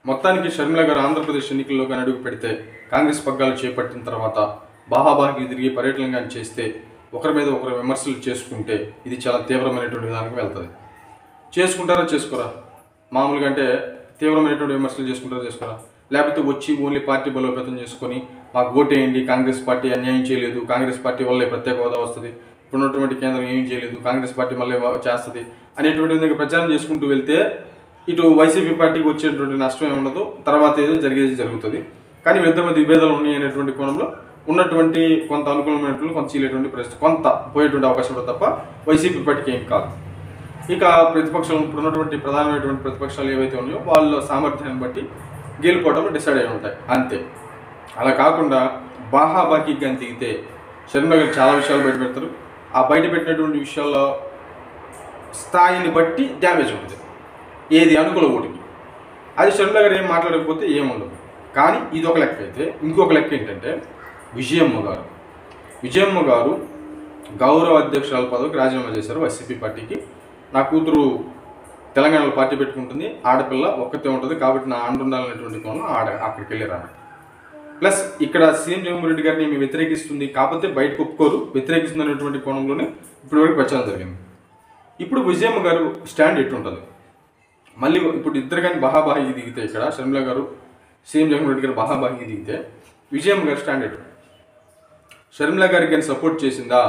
మొత్తానికి షర్మిల గారు ఆంధ్రప్రదేశ్ ఎన్నికల్లో కానీ అడుగు పెడితే కాంగ్రెస్ పగ్గాలు చేపట్టిన తర్వాత బాహాబాహి తిరిగి పర్యటన కానీ చేస్తే ఒకరి మీద ఒకరు విమర్శలు చేసుకుంటే ఇది చాలా తీవ్రమైనటువంటి విధానానికి వెళ్తుంది చేసుకుంటారా చేసుకోరా మామూలుగా అంటే తీవ్రమైనటువంటి విమర్శలు చేసుకుంటారా చేసుకోరా లేకపోతే వచ్చి ఓన్లీ పార్టీ బలోపేతం చేసుకొని మాకు ఓటేయండి కాంగ్రెస్ పార్టీ అన్యాయం చేయలేదు కాంగ్రెస్ పార్టీ వల్లే ప్రత్యేక హోదా వస్తుంది ఇప్పుడున్నటువంటి కేంద్రం ఏం చేయలేదు కాంగ్రెస్ పార్టీ మళ్ళీ చేస్తుంది అనేటువంటి విధంగా ప్రచారం చేసుకుంటూ వెళ్తే ఇటు వైసీపీ పార్టీకి వచ్చేటువంటి నష్టం ఏమి ఉండదు తర్వాత ఏదో జరిగేది జరుగుతుంది కానీ వీళ్ళిద్దరి మధ్య విభేదాలు ఉన్నాయి అనేటువంటి కోణంలో ఉన్నటువంటి కొంత అనుకూలమైనటువంటి కొంత చీలేటువంటి పరిస్థితి కొంత పోయేటువంటి అవకాశం ఉంటుంది తప్ప వైసీపీ పార్టీకి ఏం కాదు ఇక ప్రతిపక్షాలు ఇప్పుడు ఉన్నటువంటి ప్రధానమైనటువంటి ప్రతిపక్షాలు ఏవైతే ఉన్నాయో వాళ్ళ సామర్థ్యాన్ని బట్టి గెలుపోవడం డిసైడ్ అయి ఉంటాయి అంతే అలా కాకుండా బాహాబాకి కానీ దిగితే షర్మిల గారు చాలా విషయాలు బయట పెడతారు ఆ బయట పెట్టినటువంటి విషయాల్లో స్థాయిని బట్టి డ్యామేజ్ ఉంటుంది ఏది అనుకూల ఓటుకి అది షర్మిల గారు ఏం మాట్లాడకపోతే ఏముండదు కానీ ఇది ఒక లెక్క అయితే ఇంకొక లెక్క ఏంటంటే విజయమ్మ గారు విజయమ్మ గారు గౌరవ అధ్యక్షురాల పదవికి రాజీనామా చేశారు వైసీపీ పార్టీకి నా కూతురు తెలంగాణలో పార్టీ పెట్టుకుంటుంది ఆడపిల్ల ఒక్కతే ఉంటుంది కాబట్టి నా అండుండాలనేటువంటి కోణం ఆడ అక్కడికి వెళ్ళారు ప్లస్ ఇక్కడ సీఎం జగన్మోహన్ రెడ్డి గారిని మేము వ్యతిరేకిస్తుంది కాకపోతే బయటకు ఒప్పుకోరు వ్యతిరేకిస్తుంది అనేటువంటి కోణంలోనే ఇప్పటివరకు ప్రచారం జరిగింది ఇప్పుడు విజయమ్మ గారు స్టాండ్ ఎట్టుంటుంది మళ్ళీ ఇప్పుడు ఇద్దరు కానీ బహాబాహి దిగితే ఇక్కడ షర్మిల గారు సీఎం జగన్మోహన్ రెడ్డి గారు బహాబాహి దిగితే విజయమ్మ గారు స్టాండ్ ఎట్టు షర్మిల గారికి కానీ సపోర్ట్ చేసిందా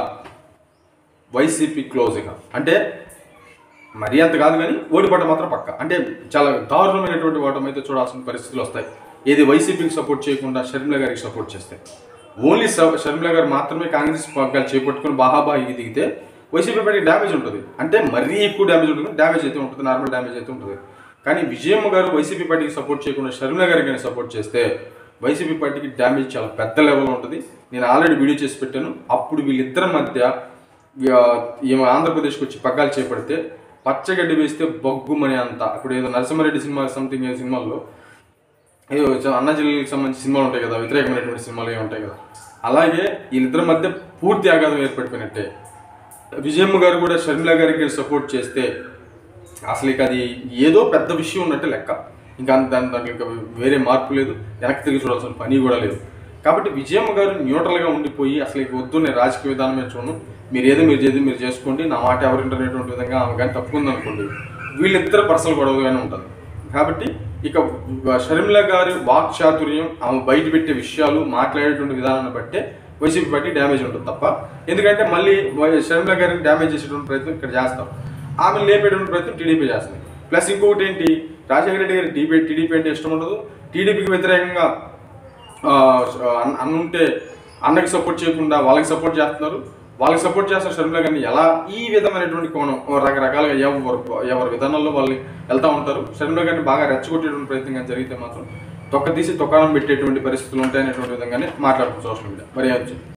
వైసీపీ క్లోజ్గా అంటే మరీ అంత కాదు కానీ ఓడిపడ్డ మాత్రం పక్క అంటే చాలా దారుణమైనటువంటి ఓటమి అయితే చూడాల్సిన పరిస్థితులు వస్తాయి ఏది వైసీపీకి సపోర్ట్ చేయకుండా షర్మిల గారికి సపోర్ట్ చేస్తే ఓన్లీ స- షర్మిల గారు మాత్రమే కాంగ్రెస్ పగ్గాలు చేపట్టుకుని బాహాబాహి దిగితే వైసీపీ పార్టీకి డ్యామేజ్ ఉంటుంది అంటే మరీ ఎక్కువ డ్యామేజ్ ఉంటుంది డ్యామేజ్ అయితే ఉంటుంది నార్మల్ డ్యామేజ్ అయితే ఉంటుంది కానీ విజయమ్మ గారు వైసీపీ పార్టీకి సపోర్ట్ చేయకుండా షర్మిల గారికి కానీ సపోర్ట్ చేస్తే వైసీపీ పార్టీకి డ్యామేజ్ చాలా పెద్ద లెవెల్లో ఉంటుంది నేను ఆల్రెడీ వీడియో చేసి పెట్టాను అప్పుడు వీళ్ళిద్దరి మధ్య ఆ, ఈమె ఆంధ్రప్రదేశ్కి వచ్చి పగ్గాలు చేపడితే పచ్చగడ్డి వేస్తే బొగ్గుమని అంత ఇప్పుడు ఏదో నరసింహారెడ్డి సినిమా సంథింగ్ ఏ సినిమాల్లో ఏదో చ- అన్న జిల్లాకి సంబంధించిన సినిమాలు ఉంటాయి కదా వ్యతిరేకమైనటువంటి సినిమాలు ఏమి ఉంటాయి కదా అలాగే వీళ్ళిద్దరి మధ్య పూర్తి ఆఘాతం ఏర్పడిపోయినట్టే విజయమ్మ గారు కూడా షర్మిల గారికి సపోర్ట్ చేస్తే అసలు ఇక అది ఏదో పెద్ద విషయం ఉన్నట్టు లెక్క ఇంకా అంత- దాని దాంట్లో ఇంకా వేరే మార్పు లేదు వెనక్కి తిరిగి చూడాల్సిన పని కూడా లేదు కాబట్టి విజయమ్మ గారు న్యూట్రల్గా ఉండిపోయి అసలు ఇక వద్దు నేను రాజకీయ విధానం మీద చూడను మీరు ఏదో మీరు చేది మీరు చేసుకోండి నా మాట ఎవరింటనేటువంటి విధంగా ఆమె కానీ తప్పుకుంది అనుకోండి వీళ్ళిద్దరు పర్సనల్ గొడవగానే ఉంటుంది కాబట్టి ఇక షర్మిల గారి వాక్ చాతుర్యం ఆమె బయట పెట్టే విషయాలు మాట్లాడేటువంటి విధానాన్ని బట్టే వైసీపీ పార్టీ డ్యామేజ్ ఉంటుంది తప్ప ఎందుకంటే మళ్ళీ వై- షర్మిల గారిని డ్యామేజ్ చేసేటువంటి ప్రయత్నం ఇక్కడ చేస్తాం ఆమె లేపేటువంటి ప్రయత్నం టీడీపీ చేస్తుంది ప్లస్ ఇంకొకటి ఏంటి రాజశేఖర రెడ్డి గారి టీడీపీ టీడీపీ అంటే ఇష్టం ఉండదు టీడీపీకి వ్యతిరేకంగా ఆ, అన్న అన్న ఉంటే అన్నకి సపోర్ట్ చేయకుండా వాళ్ళకి సపోర్ట్ చేస్తున్నారు వాళ్ళకి సపోర్ట్ చేస్తున్న షర్మిల గారిని ఎలా ఈ విధమైనటువంటి కోణం రకరకాలుగా ఎవరు ఎవరి విధానాల్లో వాళ్ళు వెళ్తూ ఉంటారు షర్మిల గారిని బాగా రెచ్చగొట్టేటువంటి ప్రయత్నం కానీ జరిగితే మాత్రం తొక్క తీసి తొక్కానం పెట్టేటువంటి పరిస్థితులు ఉంటాయనేటువంటి విధంగానే మాట్లాడుతుంది సోషల్ మీడియా మరి ఏం